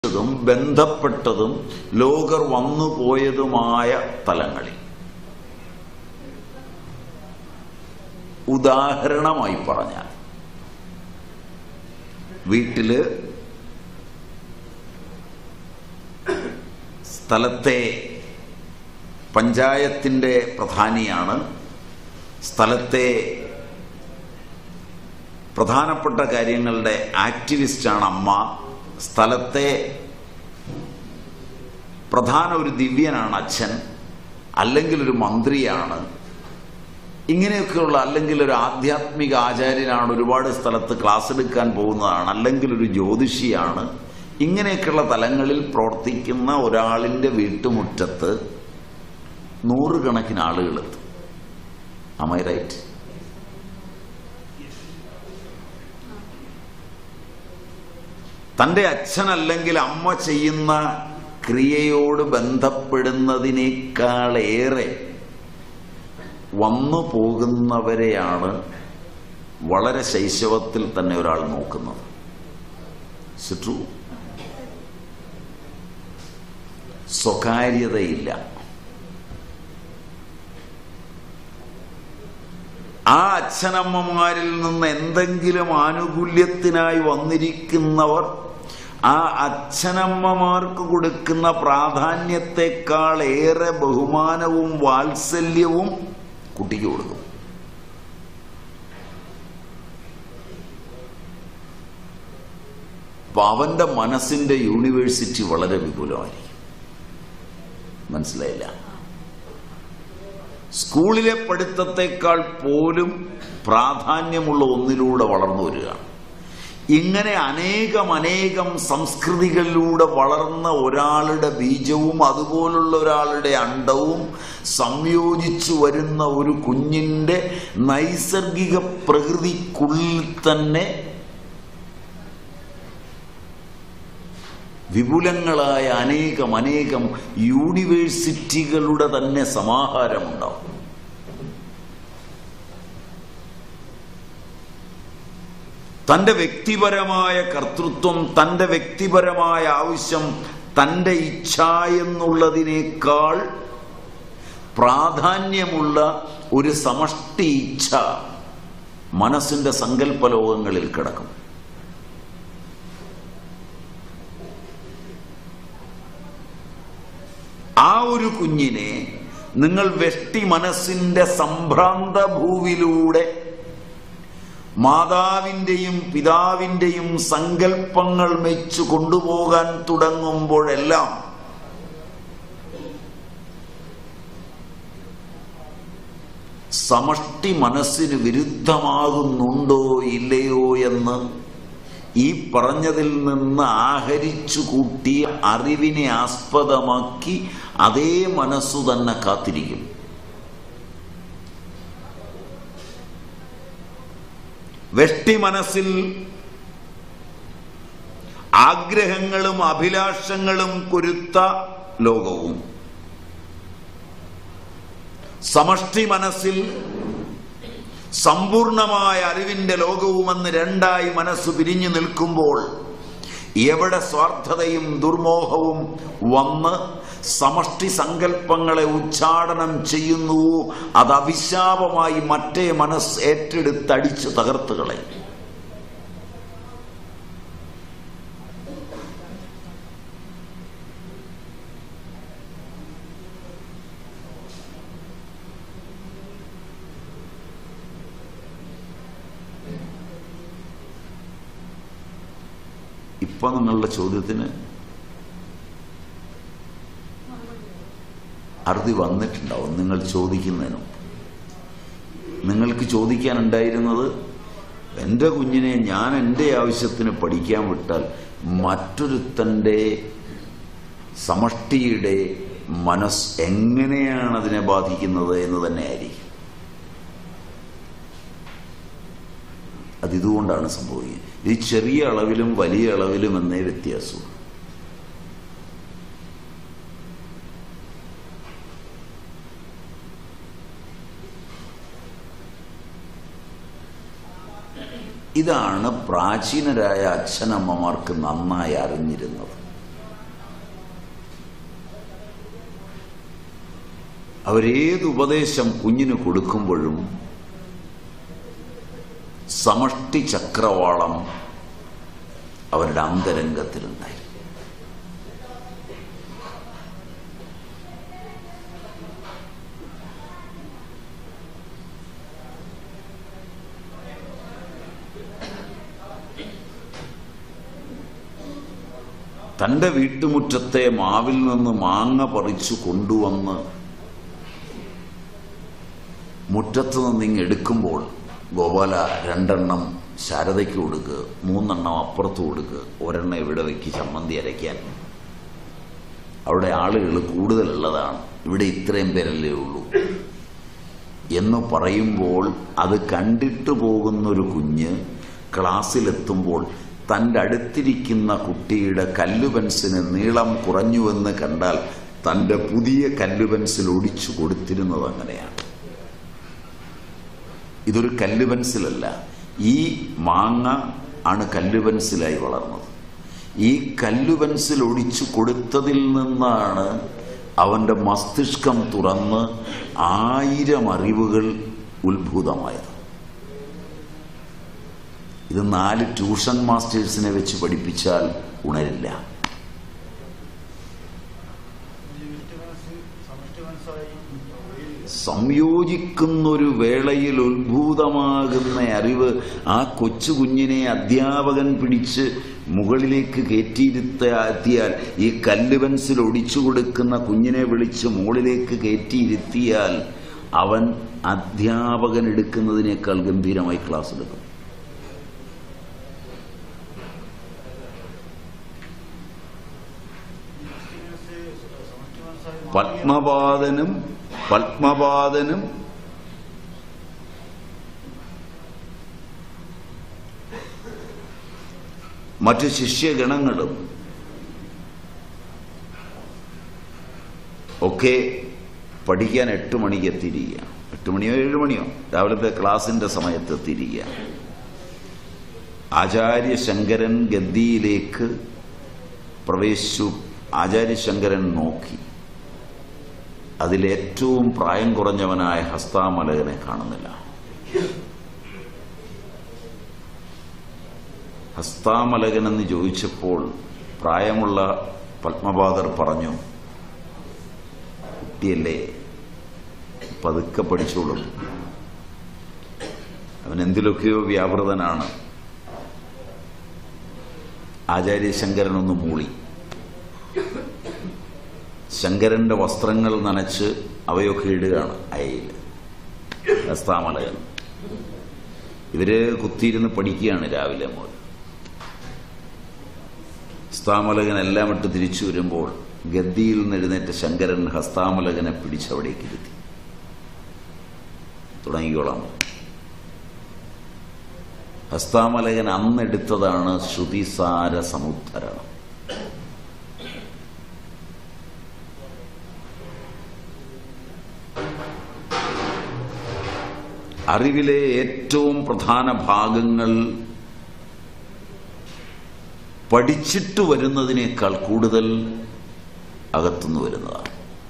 ും ബന്ധപ്പെട്ടതും ലോകർ വന്നുപോയതുമായ തലങ്ങളിൽ ഉദാഹരണമായി പറഞ്ഞാൽ വീട്ടില് സ്ഥലത്തെ പഞ്ചായത്തിന്റെ പ്രധാനിയാണ് സ്ഥലത്തെ പ്രധാനപ്പെട്ട കാര്യങ്ങളുടെ ആക്ടിവിസ്റ്റാണ് അമ്മ സ്ഥലത്തെ പ്രധാന ഒരു ദിവ്യനാണ് അച്ഛൻ അല്ലെങ്കിൽ ഒരു മന്ത്രിയാണ് ഇങ്ങനെയൊക്കെയുള്ള അല്ലെങ്കിൽ ഒരു ആധ്യാത്മിക ആചാര്യനാണ് ഒരുപാട് സ്ഥലത്ത് ക്ലാസ് എടുക്കാൻ പോകുന്നതാണ് അല്ലെങ്കിൽ ഒരു ജ്യോതിഷിയാണ് ഇങ്ങനെയൊക്കെയുള്ള തലങ്ങളിൽ പ്രവർത്തിക്കുന്ന ഒരാളിന്റെ വീട്ടുമുറ്റത്ത് നൂറുകണക്കിന് ആളുകളെത്തും അമൈ റൈറ്റ് തന്റെ അച്ഛൻ അല്ലെങ്കിൽ അമ്മ ചെയ്യുന്ന ക്രിയയോട് ബന്ധപ്പെടുന്നതിനേക്കാളേറെ വന്നു പോകുന്നവരെയാണ് വളരെ ശൈശവത്തിൽ തന്നെ ഒരാൾ നോക്കുന്നത് ട്രൂ സ്വകാര്യതയില്ല ആ അച്ഛനമ്മമാരിൽ നിന്ന് എന്തെങ്കിലും ആനുകൂല്യത്തിനായി വന്നിരിക്കുന്നവർ ആ അച്ഛനമ്മമാർക്ക് കൊടുക്കുന്ന പ്രാധാന്യത്തെക്കാൾ ഏറെ ബഹുമാനവും വാത്സല്യവും കുട്ടിക്ക് കൊടുക്കും അപ്പൊ അവന്റെ മനസ്സിന്റെ യൂണിവേഴ്സിറ്റി വളരെ വിപുലമായിരിക്കും മനസ്സിലായില്ല സ്കൂളിലെ പഠിത്തത്തെക്കാൾ പോലും പ്രാധാന്യമുള്ള ഒന്നിലൂടെ വളർന്നു വരികയാണ് ഇങ്ങനെ അനേകം അനേകം സംസ്കൃതികളിലൂടെ വളർന്ന ഒരാളുടെ ബീജവും അതുപോലുള്ള ഒരാളുടെ അണ്ടവും സംയോജിച്ചു വരുന്ന ഒരു കുഞ്ഞിന്റെ നൈസർഗിക പ്രകൃതിക്കുള്ളിൽ തന്നെ വിപുലങ്ങളായ അനേകം അനേകം യൂണിവേഴ്സിറ്റികളുടെ തന്നെ സമാഹാരമുണ്ടാവും തന്റെ വ്യക്തിപരമായ കർത്തൃത്വം തന്റെ വ്യക്തിപരമായ ആവശ്യം തന്റെ ഇച്ഛ എന്നുള്ളതിനേക്കാൾ പ്രാധാന്യമുള്ള ഒരു സമഷ്ടി ഇച്ഛ മനസ്സിന്റെ സങ്കല്പലോകങ്ങളിൽ കിടക്കും ആ ഒരു കുഞ്ഞിനെ നിങ്ങൾ വെഷ്ടി മനസ്സിന്റെ സംഭ്രാന്ത ഭൂവിലൂടെ മാതാവിന്റെയും പിതാവിന്റെയും സങ്കല്പങ്ങൾ മെച്ചു കൊണ്ടുപോകാൻ തുടങ്ങുമ്പോഴെല്ലാം സമഷ്ടി മനസ്സിന് വിരുദ്ധമാകുന്നുണ്ടോ ഇല്ലയോ എന്ന് ഈ പറഞ്ഞതിൽ നിന്ന് ആഹരിച്ചു കൂട്ടിയ അറിവിനെ ആസ്പദമാക്കി അതേ മനസ്സു തന്നെ കാത്തിരിക്കും വെഷ്ടി മനസ്സിൽ ആഗ്രഹങ്ങളും അഭിലാഷങ്ങളും കുരുത്ത ലോകവും സമഷ്ടി മനസ്സിൽ സമ്പൂർണമായ അറിവിന്റെ ലോകവുമെന്ന് രണ്ടായി മനസ്സ് പിരിഞ്ഞു നിൽക്കുമ്പോൾ എവിടെ സ്വാർത്ഥതയും ദുർമോഹവും വന്ന് സമഷ്ടി സങ്കല്പങ്ങളെ ഉച്ചാടനം ചെയ്യുന്നുവോ അത് അഭിശാപമായി മറ്റേ മനസ്സ് ഏറ്റെടുത്തടിച്ചു തകർത്ത് കളയും ഇപ്പൊ നിങ്ങളുടെ ചോദ്യത്തിന് അറുതി വന്നിട്ടുണ്ടാവും നിങ്ങൾ ചോദിക്കുന്നതിനും നിങ്ങൾക്ക് ചോദിക്കാനുണ്ടായിരുന്നത് എൻ്റെ കുഞ്ഞിനെ ഞാൻ എൻ്റെ ആവശ്യത്തിന് പഠിക്കാൻ വിട്ടാൽ മറ്റൊരുത്തൻ്റെ സമഷ്ടിയുടെ മനസ്സ് എങ്ങനെയാണ് അതിനെ ബാധിക്കുന്നത് എന്ന് തന്നെ ആയിരിക്കും അതിതുകൊണ്ടാണ് സംഭവിക്കുന്നത് ഇത് ചെറിയ അളവിലും വലിയ അളവിലും എന്നേ വ്യത്യാസമുള്ളൂ ഇതാണ് പ്രാചീനരായ അച്ഛനമ്മമാർക്ക് നന്നായി അറിഞ്ഞിരുന്നത് അവരേത് ഉപദേശം കുഞ്ഞിന് കൊടുക്കുമ്പോഴും സമഷ്ടി ചക്രവാളം അവരുടെ അന്തരംഗത്തിലുണ്ടായി തന്റെ വീട്ടുമുറ്റത്തെ മാവിൽ നിന്ന് മാങ്ങ പറിച്ചു കൊണ്ടുവന്ന് മുറ്റത്ത് നിന്ന് ഇങ്ങ് എടുക്കുമ്പോൾ ഗോപാല രണ്ടെണ്ണം ശാരദയ്ക്ക് കൊടുക്കുക മൂന്നെണ്ണം അപ്പുറത്ത് കൊടുക്കുക ഒരെണ്ണം ഇവിടെ വെക്ക് ചമ്മന്തി അരയ്ക്കാൻ അവിടെ ആളുകൾ കൂടുതലുള്ളതാണ് ഇവിടെ ഇത്രയും പേരല്ലേ ഉള്ളൂ എന്ന് പറയുമ്പോൾ അത് കണ്ടിട്ട് പോകുന്നൊരു കുഞ്ഞ് ക്ലാസ്സിലെത്തുമ്പോൾ തൻ്റെ അടുത്തിരിക്കുന്ന കുട്ടിയുടെ കല്ലുപെൻസിന് നീളം കുറഞ്ഞുവെന്ന് കണ്ടാൽ തൻ്റെ പുതിയ കല്ലുപെൻസിൽ ഒടിച്ചു കൊടുത്തിരുന്നത് അങ്ങനെയാണ് ഇതൊരു കല്ലുപെൻസിലല്ല ഈ മാങ്ങ ആണ് കല്ലുപെൻസിലായി വളർന്നത് ഈ കല്ലുപെൻസിൽ ഒടിച്ചു കൊടുത്തതിൽ നിന്നാണ് അവന്റെ മസ്തിഷ്കം തുറന്ന് ആയിരം അറിവുകൾ ഉത്ഭൂതമായത് ഇത് നാല് ട്യൂഷൻ മാസ്റ്റേഴ്സിനെ വെച്ച് പഠിപ്പിച്ചാൽ ഉണരില്ല സംയോജിക്കുന്നൊരു വേളയിൽ ഉത്ഭൂതമാകുന്ന അറിവ് ആ കൊച്ചു കുഞ്ഞിനെ അധ്യാപകൻ പിടിച്ച് മുകളിലേക്ക് കയറ്റിയിരുത്തിയാൽ ഈ കല്ല് പെൻസിൽ ഒടിച്ചു കൊടുക്കുന്ന കുഞ്ഞിനെ വിളിച്ച് മുകളിലേക്ക് കയറ്റിയിരുത്തിയാൽ അവൻ അധ്യാപകൻ എടുക്കുന്നതിനേക്കാൾ ഗംഭീരമായി ക്ലാസ് എടുക്കും പത്മപാദനും പത്മപാദനും മറ്റു ശിഷ്യഗണങ്ങളും ഒക്കെ പഠിക്കാൻ എട്ട് മണിക്ക് എത്തിയിരിക്കുക എട്ട് മണിയോ ഏഴ് മണിയോ രാവിലത്തെ ക്ലാസിന്റെ സമയത്ത് എത്തിയിരിക്കുക ആചാര്യശങ്കരൻ ഗദ്ദിയിലേക്ക് പ്രവേശിച്ചു ആചാര്യശങ്കരൻ നോക്കി അതിലേറ്റവും പ്രായം കുറഞ്ഞവനായ ഹസ്താമലകനെ കാണുന്നില്ല ഹസ്താമലകൻ എന്ന് ചോദിച്ചപ്പോൾ പ്രായമുള്ള പത്മപാദർ പറഞ്ഞു കുട്ടിയല്ലേ പതുക്കെ പഠിച്ചോളും അവൻ എന്തിലൊക്കെയോ വ്യാപൃതനാണ് ആചാര്യശങ്കരൻ ഒന്ന് മൂളി ശങ്കരന്റെ വസ്ത്രങ്ങൾ നനച്ച് അവയൊക്കെ ഇടുകയാണ് അയയിൽ ഹസ്താമലകൻ ഇവര് കുത്തിയിരുന്ന് പഠിക്കുകയാണ് രാവിലെ മുതൽ ഹസ്താമലകൻ എല്ലാം ഇട്ട് തിരിച്ചു വരുമ്പോൾ ഗദ്ദിയിൽ നിന്ന് എഴുന്നേറ്റ ശങ്കരൻ ഹസ്താമലകനെ പിടിച്ചവിടേക്ക് ഇരുത്തി തുടങ്ങിക്കോളാം ഹസ്താമലകൻ അന്നെടുത്തതാണ് ശ്രുതിസാര സമുദ്ധരണം അറിവിലെ ഏറ്റവും പ്രധാന ഭാഗങ്ങൾ പഠിച്ചിട്ട് വരുന്നതിനേക്കാൾ കൂടുതൽ അകത്തുനിന്ന് വരുന്നതാണ്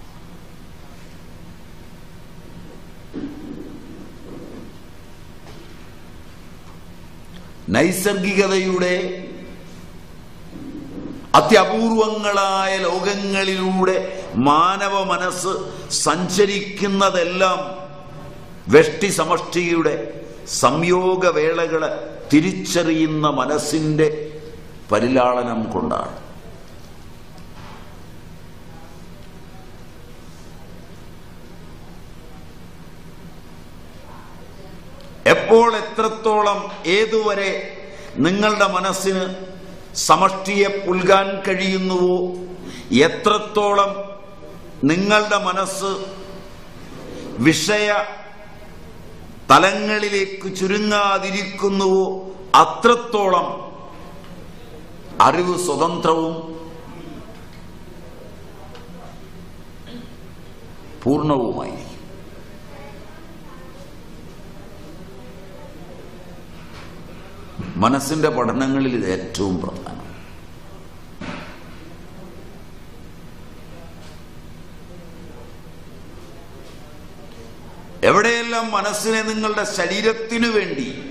നൈസർഗികതയുടെ അത്യപൂർവങ്ങളായ ലോകങ്ങളിലൂടെ മാനവ മനസ്സ് സഞ്ചരിക്കുന്നതെല്ലാം വെഷ്ടി സമഷ്ടിയുടെ സംയോഗവേളകളെ തിരിച്ചറിയുന്ന മനസ്സിന്റെ പരിലാളനം കൊണ്ടാണ് എപ്പോൾ എത്രത്തോളം ഏതുവരെ നിങ്ങളുടെ മനസ്സിന് സമഷ്ടിയെ പുൽകാൻ കഴിയുന്നുവോ എത്രത്തോളം നിങ്ങളുടെ മനസ്സ് വിഷയ തലങ്ങളിലേക്ക് ചുരുങ്ങാതിരിക്കുന്നുവോ അത്രത്തോളം അറിവ് സ്വതന്ത്രവും പൂർണ്ണവുമായിരിക്കും മനസ്സിന്റെ പഠനങ്ങളിൽ ഇത് ഏറ്റവും പ്രധാനം എവിടെയെല്ലാം മനസ്സിനെ നിങ്ങളുടെ ശരീരത്തിനു വേണ്ടി